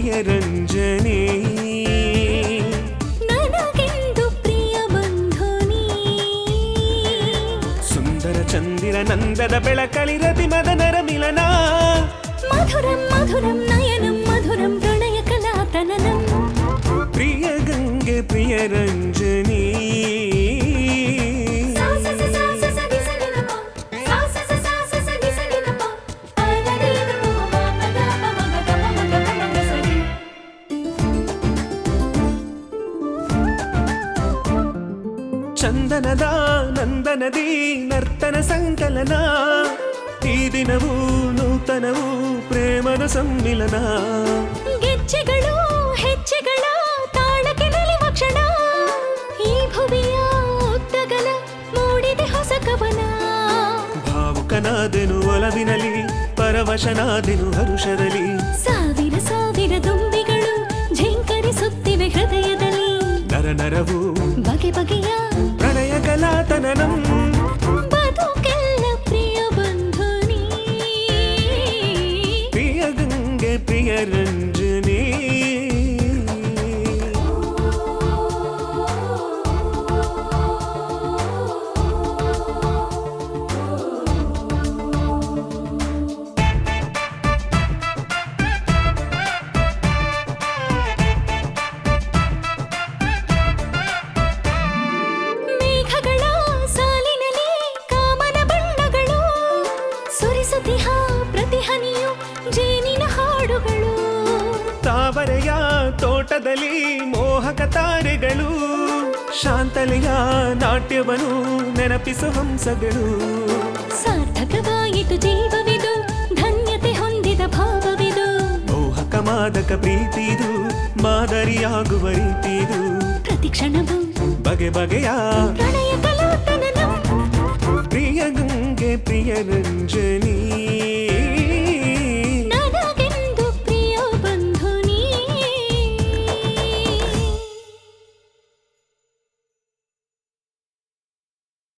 ಪ್ರಿಯ ರಂಜನಿ ನನಗೆಂದು ಪ್ರಿಯ ಬಂಧುನಿ ಸುಂದರ ಚಂದಿರ ನಂದದ ಬೆಳಕಳಿರತಿ ಮದನರ ಮಿಲನ ಮಧುರಂ ಮಧುರಂ ನಯನಂ ಮಧುರಂ ಪ್ರಣಯ ಕಲಾತನನಂ ಪ್ರಿಯ ಗಂಗೆ ಪ್ರಿಯ ರಂಜನಿ ಸಾ ಸ ಸ ಸಾ ಸ ಸ ದಿ ಸ ದಿ ದ ಪ. ಸಾ ಸ ಸ ಸಾ ಸ ಸ ದಿ ಸ ದಿ ದ ಪ. ಪ ದ ದಿ ದ ಪ ಮ ಪ ಮ ಗ ಪ ಮ ಗ ಪ ಮ ಮ ಗ ಪ ಮ ಗ ಸ ರಿ. ಚಂದನದ ನಂದನದಿ ನರ್ತನ ಸಂಕಲನ ಈ ದಿನವೂ ನೂತನವೂ ಪ್ರೇಮದ ಸಮ್ಮಿಲನ ಗೆಜ್ಜೆಗಳು ಹೆಜ್ಜೆಗಳ ತಾಳಕ್ಕೆ ನಿಲ್ಲುವ ಕ್ಷಣ ಈ ಭುವಿಯ ಉದ್ದಗಲ ಮೂಡಿದೆ ಹೊಸ ಕವನ ಭಾವುಕನಾದೆನು ಒಲವಿನಲಿ ಪರವಶನಾದೆನು ಹರುಷದಲ್ಲಿ ಸಾವಿರ ಸಾವಿರ ದುಂಬಿಗಳು ಝೇಂಕರಿಸುತ್ತಿವೆ ಹೃದಯದಲ್ಲಿ ನರ ನರವು ಬಗೆ ಬಗೆಯ ಪ್ರಣಯ ಕಲಾತನನಂ ಬದುಕೆಲ್ಲ ಪ್ರಿಯ ಬಂಧುನಿ ಪ್ರಿಯ ಗಂಗೆ ಪ್ರಿಯ ರಂಜನಿ ಮೇಘಗಳ ಸಾಲಿನಲ್ಲಿ ಕಾಮನ ಬಣ್ಣಗಳು ಸುರಿಸುತ್ತಿಹ ಪ್ರತಿಹನಿಯು ಜೇನಿನ ಹಾಡುಗಳು ತಾವರೆಯ ತೋಟದಲ್ಲಿ ಮೋಹಕ ತಾರೆಗಳು ಶಾಂತಲೆಯ ನಾಟ್ಯವನ್ನು ನೆನಪಿಸು ಹಂಸಗಳು ಸಾರ್ಥಕವಾಯಿತು ಜೀವವಿದು ಧನ್ಯತೆ ಹೊಂದಿದ ಭಾವವಿದು ಮೋಹಕ ಮಾದಕ ಪ್ರೀತಿದು ಮಾದರಿಯಾಗುವ ರೀತಿದು ಪ್ರತಿ ಕ್ಷಣವು ಬಗೆ ಬಗೆಯ ಪ್ರಣಯ ಕಲಾತನನಂ ಪ್ರಿಯ ಗಂಗೆ ಪ್ರಿಯ ರಂಜನಿ